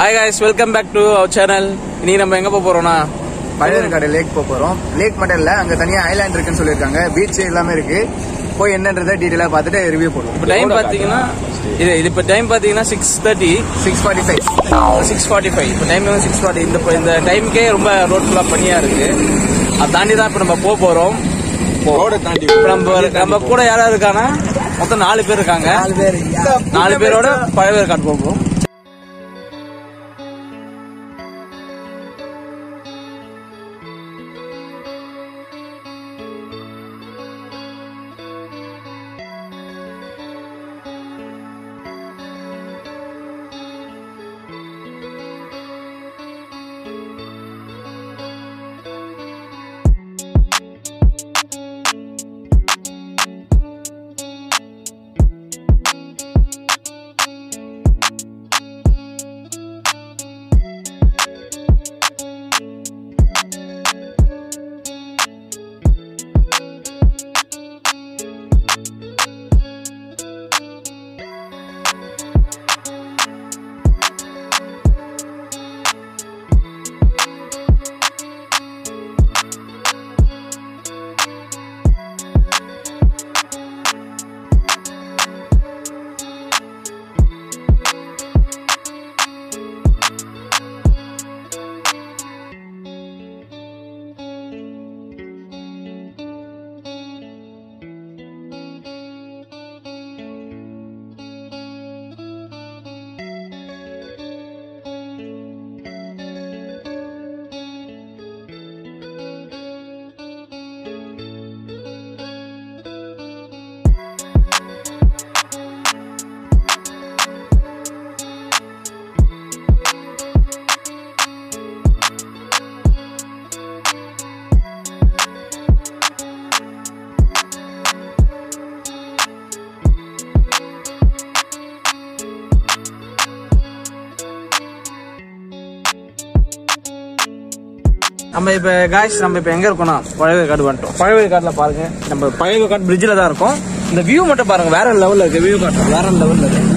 Hi guys welcome back to our channel இன்னைக்கு நம்ம எங்க போக போறோம்னா பழையற்காடு லேக் போக போறோம் லேக் மட்டும் இல்ல அங்க தனியா ஐலாண்ட் இருக்குன்னு சொல்லியிருக்காங்க பீச் எல்லாமே இருக்கு போய் என்னன்றதை டீட்டெயிலா பார்த்துட்டு ரிவ்யூ போடுவோம் இப்போ டைம் பாத்தீங்கன்னா இது இது இப்போ டைம் பாத்தீங்கன்னா six thirty six forty five six forty five இப்போ டைம் வந்து சிக்ஸ் ஃபார்ட்டி இந்த இந்த டைமுக்கே ரொம்ப ரோட் ஃபுல்லாக பண்ணியா இருக்கு அதை தாண்டி தான் இப்போ நம்ம போக போறோம் ரோட தாண்டி இப்போ நம்ம நம்ம கூட யாராவது இருக்காங்கன்னா மொத்தம் நாலு பேர் இருக்காங்க நாலு பேர் நாலு பேரோட பழைய காட்டு போகிறோம் நம்ம இப்ப காய்ஸ் நம்ம இப்ப எங்க இருக்கோம்னா பழைய காடு வந்துட்டோம் பழைய காட்டுல பாருங்க நம்ம பழைய காடு பிரிட்ஜில் தான் இருக்கோம் இந்த வியூ மட்டும் பாருங்க வேற லெவல்ல இருக்கு வியூ காட்டு வேற லெவல்ல இருக்கு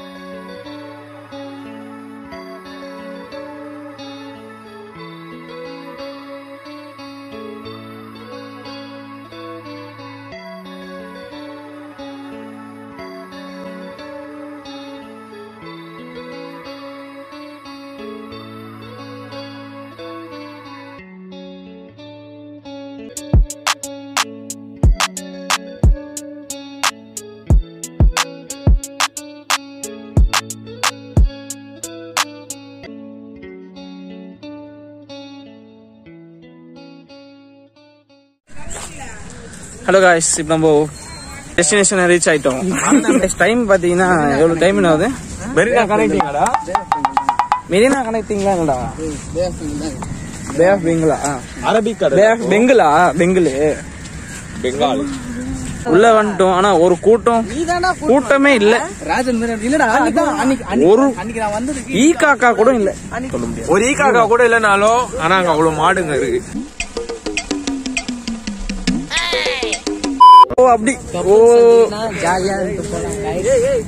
ஹலோ காய்ஸ் இப்போ நம்ம டெஸ்டினேஷன் ரீச் ஆயிட்டோம் டைம் பாத்தீங்கன்னா எவ்வளவு டைம் என்ன ஆகுது மெரினா கனெக்டிங்கடா மெரினா கனெக்டிங்களா என்னடா பே ஆஃப் பெங்களா அரபிக் பே ஆஃப் பெங்களா பெங்களு பெங்கால் உள்ள வந்துட்டோம் ஆனா ஒரு கூட்டம் கூட்டமே இல்ல ராஜன் இல்லடா அதான் அன்னைக்கு ஒரு அன்னைக்கு நான் வந்ததுக்கு ஈ காக்கா கூட இல்ல சொல்ல முடியாது ஒரு ஈக்காக்கா கூட இல்லைனாலும் ஆனா அங்க அவ்வளவு மாடுங்க இருக்கு ஓ அப்படி ஓ ஜாலியா இருந்து போலாம் guys.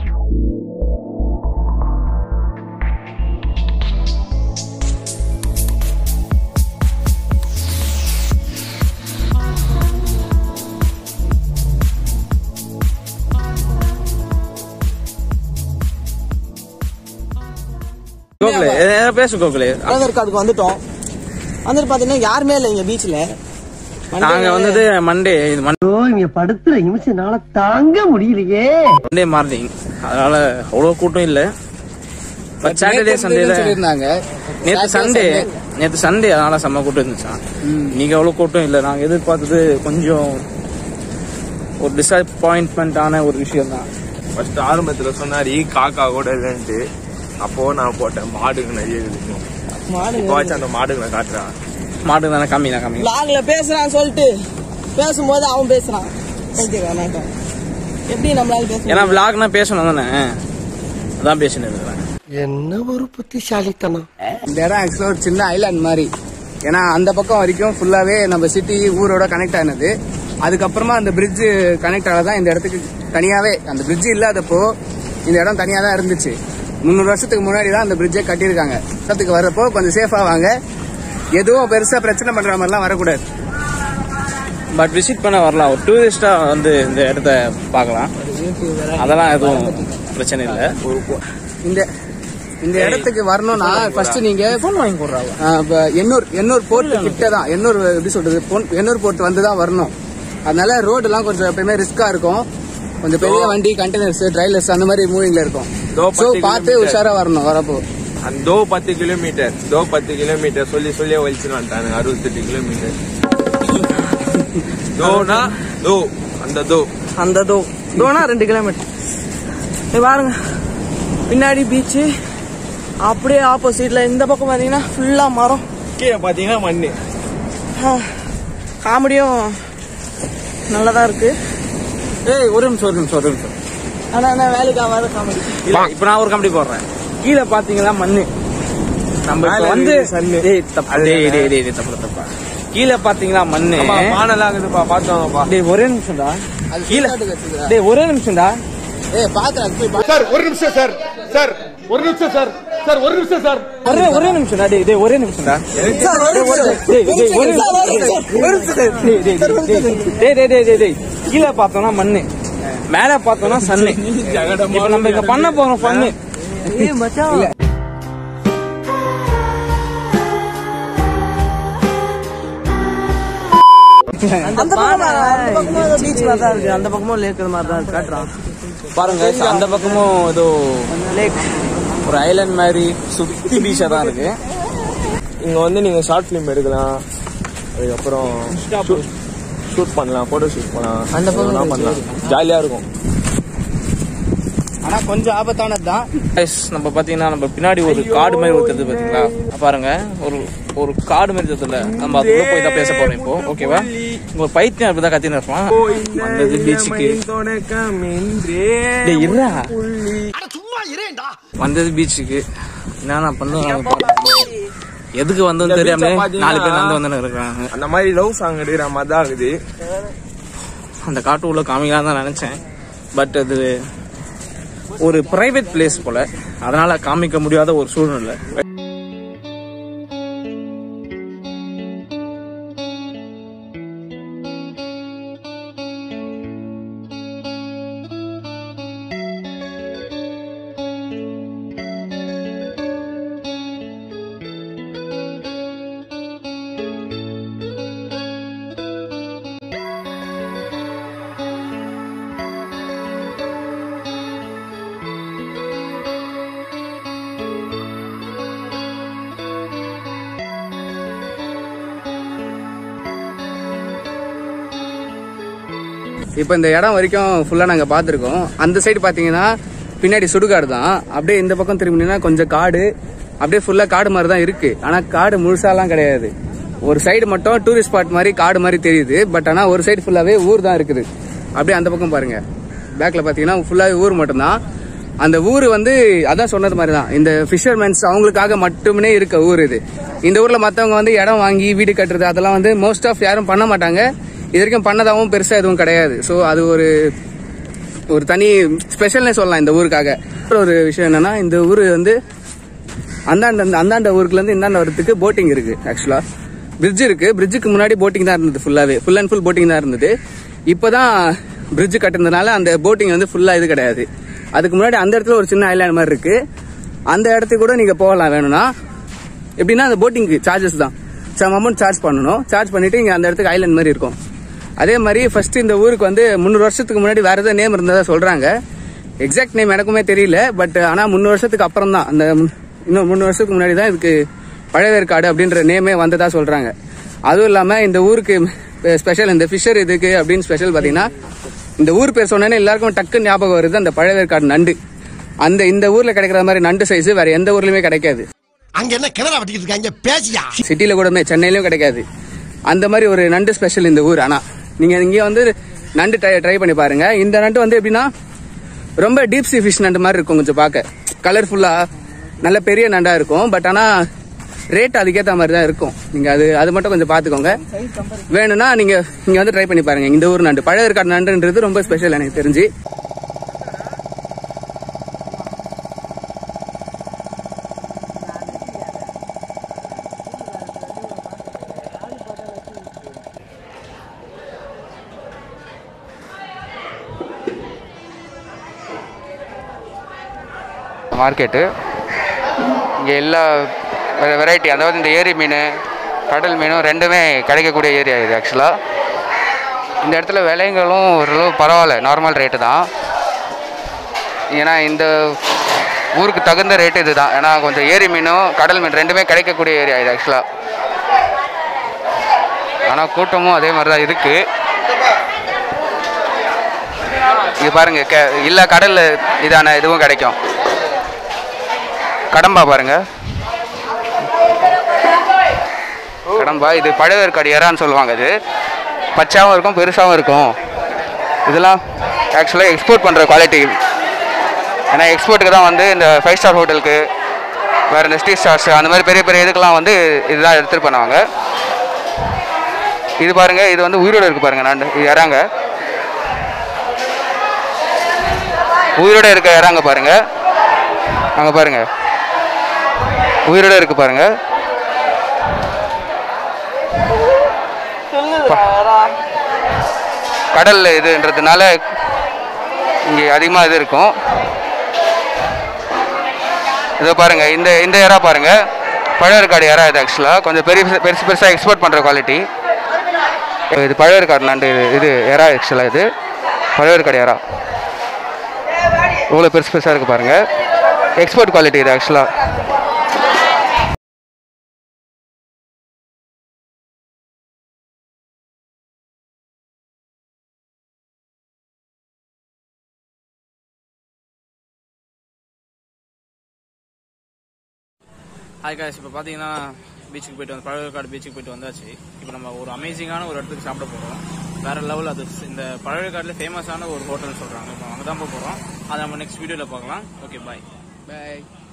கோகுலே ஏதாவது பேசு கோகுலே ஆதார் கார்டுக்கு வந்துட்டோம் வந்துட்டு பாத்தீங்கன்னா யாருமே இல்லை இங்க பீச்ல நாங்க வந்தது மண்டே இது ஐயோ இங்க படுத்துற நிமிஷம்னால தாங்க முடியலையே மண்டே மார்னிங் அதனால அவ்வளவு கூட்டம் இல்ல பட் சாட்டர்டே சண்டேல சொல்லியிருந்தாங்க நேத்து சண்டே நேத்து சண்டே அதனால செம்ம கூட்டம் இருந்துச்சான் நீங்க அவ்வளவு கூட்டம் இல்ல நாங்க எதிர்பார்த்தது கொஞ்சம் ஒரு டிசப்பாயின்மெண்ட் ஆன ஒரு விஷயம் தான் ஃபர்ஸ்ட் ஆரம்பத்துல சொன்னாரு ஈ காக்கா கூட இல்லைன்ட்டு அப்போ நான் போட்டேன் மாடுங்க நிறைய இருக்குது இப்போ வச்சு அந்த மாடுங்களை காட்டுறான் மாட்டு தானே கம்மி தான் கம்மி லாக்ல பேசுறான்னு சொல்லிட்டு பேசும்போது அவன் பேசுறான் ஓகேவா எப்படி நம்மளால பேச ஏன்னா விளாக்னா பேசணும் தானே அதான் பேசினு இருக்கிறேன் என்ன ஒரு புத்திசாலித்தனம் இந்த இடம் ஆக்சுவலா ஒரு சின்ன ஐலாண்ட் மாதிரி ஏன்னா அந்த பக்கம் வரைக்கும் ஃபுல்லாவே நம்ம சிட்டி ஊரோட கனெக்ட் ஆனது அதுக்கப்புறமா அந்த பிரிட்ஜ் கனெக்ட் ஆனதான் இந்த இடத்துக்கு தனியாவே அந்த பிரிட்ஜ் இல்லாதப்போ இந்த இடம் தனியா தான் இருந்துச்சு முந்நூறு வருஷத்துக்கு முன்னாடி தான் அந்த பிரிட்ஜை கட்டியிருக்காங்க இடத்துக்கு வரப்போ கொஞ்சம் சேஃபா வாங்க எதுவும் பெருசா பிரச்சனை பண்ற மாதிரிலாம் வரக்கூடாது பட் விசிட் பண்ண வரலாம் ஒரு டூரிஸ்டா வந்து இந்த இடத்த பார்க்கலாம் அதெல்லாம் எதுவும் பிரச்சனை இல்லை இந்த இந்த இடத்துக்கு வரணும்னா ஃபர்ஸ்ட் நீங்க ஃபோன் வாங்கி போடுறாங்க ஆ, இப்ப எண்ணூர் எண்ணூர் போர்ட் கிட்ட தான் எண்ணூர் எப்படி சொல்றது பொன்- எண்ணூர் போர்ட் வந்து தான் வரணும் அதனால ரோடு எல்லாம் கொஞ்சம் எப்பயுமே ரிஸ்கா இருக்கும் கொஞ்சம் பெரிய வண்டி கண்டெய்னர்ஸ் ட்ரைலர்ஸ் அந்த மாதிரி மூவிங்ல இருக்கும் இதோ ஸோ பத்து பார்த்து kilometer. உஷாரா வரணும் வரப்போ அந்த தோ பத்து கிலோமீட்டர் தோ பத்து கிலோமீட்டர் சொல்லி சொல்லி வலிச்சுன்னு வந்துட்டானுங்க அறுபத்தெட்டு கிலோமீட்டர் தோனா தோ அந்த தோ அந்த தோ தோனா ரெண்டு கிலோமீட்டர் இது பாருங்க பின்னாடி பீச்சு அப்படியே ஆப்போசிட்ல இந்த பக்கம் பாத்தீங்கன்னா ஃபுல்லா மரம் கீழே பாத்தீங்கன்னா மண்ணு காமெடியும் நல்லதா இருக்கு ஏய் ஒரு நிமிஷம் ஒரு நிமிஷம் ஒரு நிமிஷம் ஆனா என்ன வேலைக்கு ஆகாத காமெடி இல்ல இப்ப நான் ஒரு கம்பெனி போடுறேன் கீழே பாத்தீங்களா மண்ணு நம்ம இப்ப மேல வந்து இருக்குது சல்லு. டேய் தப்பு டேய் டேய் டேய் டேய், தப்பு தப்பா கீழே பாத்தீங்களா மண்ணு மானலாம் ஆகுதுப்பா பாத்துவாங்கப்பா டேய் ஒரே நிமிஷம்டா அது கீழே கீழே வச்சுக்கிறா. டேய் ஒரே நிமிஷம்டா ஏய் பாக்குறேன் போய் பா- சார் ஒரு நிமிஷம் சார் சார் ஒரு நிமிஷம் சார் சார் ஒரு நிமிஷம் சார் ஒரே ஒரே நிமிஷம்டா டேய் டேய் ஒரே நிமிஷம்டா சார், ஒரு நிமிஷம். டேய் டேய் ஒரே சார், ஒரு நிமிஷம். ஒரு நிமிஷம் டேய் டேய் டேய் டேய் டேய் டேய் டேய் டேய் கீழே பார்த்தோம்னா மண்ணு மேல பார்த்தோம்னா சன்னு இப்ப நம்ம இங்க பண்ண போறோம் பண்ணு ஏய் மச்சான் அந்த பக்கமும் பீச் மாதிரி தான் இருக்கு அந்த பக்கமும் லேக் மாதிரி தான் இருக்கு காட்டுறான் பாருங்க அந்த பக்கமும் ஏதோ லேக் ஒரு ஐலாண்ட் மாதிரி சுத்தி பீச்சா தான் இருக்கு இங்க வந்து நீங்க ஷார்ட் ஃபிலிம் எடுக்கலாம் அதுக்கப்புறம் ஷூட் பண்ணலாம் போட்டோ ஷூட் பண்ணலாம் அந்த பக்கம் எதுனா பண்ணலாம் ஜாலியா இருக்கும் ஆனா கொஞ்சம் ஆபத்தானது தான் Guys, நம்ம பாத்தீங்கன்னா நம்ம பின்னாடி ஒரு காடு மாதிரி ஒரு தெரியுது பாத்தீங்களா பாருங்க ஒரு ஒரு காடு மாதிரி தெரியுதுல நம்ம அதுக்குள்ள போய் தான் பேச போறோம் இப்போ ஓகேவா ஒரு பைத்தியம் அப்படிதான் கத்தின்னு இருப்பான் வந்தது பீச்சுக்கு டேய் இருடா வந்தது பீச்சுக்கு என்னென்ன பண்ணுவாங்க எதுக்கு வந்தோம்னு தெரியாம நாலு பேர் நடந்து வந்து இருக்காங்க அந்த மாதிரி லவ் சாங் எடுக்கிற மாதிரி தான் இருக்குது அந்த காட்டு உள்ள காமிக்கலாம் தான் நினைச்சேன் பட் அது ஒரு பிரைவேட் பிளேஸ் போல அதனால காமிக்க முடியாத ஒரு சூழ்நிலை இப்போ இந்த இடம் வரைக்கும் ஃபுல்லா நாங்க பார்த்துருக்கோம் அந்த சைடு பாத்தீங்கன்னா பின்னாடி சுடுகாடு தான் அப்படியே இந்த பக்கம் திரும்பினீங்கன்னா கொஞ்சம் காடு அப்படியே ஃபுல்லா காடு மாதிரி தான் இருக்கு ஆனா காடு முழுசாலாம் கிடையாது ஒரு சைடு மட்டும் டூரிஸ்ட் ஸ்பாட் மாதிரி காடு மாதிரி தெரியுது பட் ஆனா ஒரு சைடு ஃபுல்லாவே ஊர் தான் இருக்குது அப்படியே அந்த பக்கம் பாருங்க பேக்ல பாத்தீங்கன்னா ஃபுல்லாவே ஊர் மட்டும்தான் அந்த ஊர் வந்து அதான் சொன்னது மாதிரி தான் இந்த ஃபிஷர்மேன்ஸ் அவங்களுக்காக மட்டுமே இருக்க ஊர் இது இந்த ஊர்ல மத்தவங்க வந்து இடம் வாங்கி வீடு கட்டுறது அதெல்லாம் வந்து மோஸ்ட் ஆஃப் யாரும் பண்ண மாட்டாங்க இது வரைக்கும் பண்ணதாவும் பெருசா எதுவும் கிடையாது ஸோ அது ஒரு ஒரு தனி ஸ்பெஷல்னே சொல்லலாம் இந்த ஊருக்காக அப்புறம் ஒரு விஷயம் என்னன்னா இந்த ஊர் வந்து அந்தாண்ட அந்த அந்தாண்ட ஊருக்குல இருந்து இந்தாண்ட வரதுக்கு போட்டிங் இருக்கு ஆக்சுவலா பிரிட்ஜ் இருக்கு பிரிட்ஜுக்கு முன்னாடி போட்டிங் தான் இருந்தது ஃபுல்லாவே ஃபுல் அண்ட் ஃபுல் போட்டிங் தான் இருந்தது இப்போதான் பிரிட்ஜ் கட்டுனதுனால அந்த போட்டிங் வந்து ஃபுல்லா இது கிடையாது அதுக்கு முன்னாடி அந்த இடத்துல ஒரு சின்ன ஐலாண்ட் மாதிரி இருக்கு அந்த இடத்துக்கு கூட நீங்க போகலாம் வேணும்னா எப்படின்னா அந்த போட்டிங்க்கு சார்ஜஸ் தான் சம் அமௌண்ட் சார்ஜ் பண்ணணும் சார்ஜ் பண்ணிட்டு இங்க அந்த இடத்துக்கு ஐலாண்ட் மாதிரி இருக்கும் அதே மாதிரி ஃபர்ஸ்ட் இந்த ஊருக்கு வந்து முந்நூறு வருஷத்துக்கு முன்னாடி வேற ஏதாவது நேம் இருந்ததா சொல்றாங்க எக்ஸாக்ட் நேம் எனக்குமே தெரியல பட் ஆனா முந்நூறு வருஷத்துக்கு அப்புறம் தான் அந்த முன்- இன்னும் முந்நூறு வருஷத்துக்கு முன்னாடி தான் இதுக்கு பழவேற்காடு அப்படின்ற நேமே வந்ததா சொல்றாங்க அதுவும் இல்லாம இந்த ஊருக்கு ஸ்பெஷல் இந்த ஃபிஷர் இதுக்கு அப்படின்னு ஸ்பெஷல் பாத்தீங்கன்னா இந்த ஊர் பேர் சொன்னேன்னே எல்லாருக்கும் டக்குன்னு ஞாபகம் வருது அந்த பழவேற்காடு நண்டு அந்த இந்த ஊர்ல கிடைக்கிற மாதிரி நண்டு சைஸ் வேற எந்த ஊர்லயுமே கிடைக்காது அங்க என்ன கிணறா வெட்டிக்கிட்டு இருக்காங்க பேசியா சிட்டில கூடமே சென்னையிலயும் கிடைக்காது அந்த மாதிரி ஒரு நண்டு ஸ்பெஷல் இந்த ஊர் ஆனா நீங்க இங்க வந்து நண்டு ட்ரை ட்ரை பண்ணி பாருங்க இந்த நண்டு வந்து எப்படின்னா ரொம்ப டீப் சி ஃபிஷ் நண்டு மாதிரி இருக்கும் கொஞ்சம் பார்க்க கலர்ஃபுல்லா நல்ல பெரிய நண்டா இருக்கும் பட் ஆனா ரேட் அதுக்கேற்ற மாதிரி தான் இருக்கும் நீங்க அது அது மட்டும் கொஞ்சம் பாத்துக்கோங்க வேணும்னா நீங்க இங்க வந்து ட்ரை பண்ணி பாருங்க இந்த ஊர் நண்டு பழைய ஏற்காடு நண்டுன்றது ரொம்ப ஸ்பெஷல் எனக்கு தெரிஞ்சு மார்க்கெட்டு இங்கே எல்லா வெரைட்டி அதாவது இந்த ஏரி மீன் கடல் மீனும் ரெண்டுமே கிடைக்கக்கூடிய ஏரியா இது ஆக்சுவலாக இந்த இடத்துல விலைங்களும் ஓரளவு பரவாயில்ல நார்மல் ரேட்டு தான் ஏன்னா இந்த ஊருக்கு தகுந்த ரேட்டு இது தான் ஏன்னா கொஞ்சம் ஏரி மீனும் கடல் மீன் ரெண்டுமே கிடைக்கக்கூடிய ஏரியா இது ஆக்சுவலாக ஆனால் கூட்டமும் அதே மாதிரி தான் இருக்குது இங்கே பாருங்க க இல்லை கடலில் இதான இதுவும் கிடைக்கும் கடம்பா பாருங்க கடம்பா இது பழவேற்காடு இறான்னு சொல்லுவாங்க இது பச்சாவும் இருக்கும் பெருசாகவும் இருக்கும் இதெல்லாம் ஆக்சுவலாக எக்ஸ்போர்ட் பண்ணுற குவாலிட்டி ஏன்னா எக்ஸ்போர்ட்டுக்கு தான் வந்து இந்த ஃபைவ் ஸ்டார் ஹோட்டலுக்கு வேறு இந்த ஸ்ட்ரீட் ஸ்டார்ஸ் அந்த மாதிரி பெரிய பெரிய இதுக்கெல்லாம் வந்து இதுதான் எடுத்துகிட்டு பண்ணுவாங்க இது பாருங்க இது வந்து உயிரோடு இருக்கு பாருங்க நான் இது இறாங்க உயிரோட இருக்க இறாங்க பாருங்க அங்கே பாருங்க உயிரோட இருக்கு பாருங்க கடல் இதுன்றதுனால இங்கே அதிகமாக இது இருக்கும் இதோ பாருங்க இந்த இந்த இறா பாருங்க பழவேற்காடு இறா இது ஆக்சுவலாக கொஞ்சம் பெரிய பெருசு பெருசாக எக்ஸ்போர்ட் பண்ணுற குவாலிட்டி இது பழவேற்காடு நண்டு இது இது இறா ஆக்சுவலாக இது பழவேற்காடு இறா இவ்வளோ பெருசு பெருசாக இருக்குது பாருங்கள் எக்ஸ்போர்ட் குவாலிட்டி இது ஆக்சுவலாக ஹாய் காய்ஸ் இப்போ பார்த்தீங்கன்னா பீச்சுக்கு போயிட்டு வந்து பழவேற்காடு பீச்சுக்கு போயிட்டு வந்தாச்சு இப்போ நம்ம ஒரு அமேசிங்கான ஒரு இடத்துக்கு சாப்பிட போகிறோம் வேற லெவல் அது இந்த பழவேற்காடுல ஃபேமஸான ஒரு ஹோட்டல் சொல்கிறாங்க இப்போ அங்கே தான் போக போகிறோம் அதை நம்ம நெக்ஸ்ட் வீடியோவில் பார்க்கலாம் ஓகே பாய் பாய்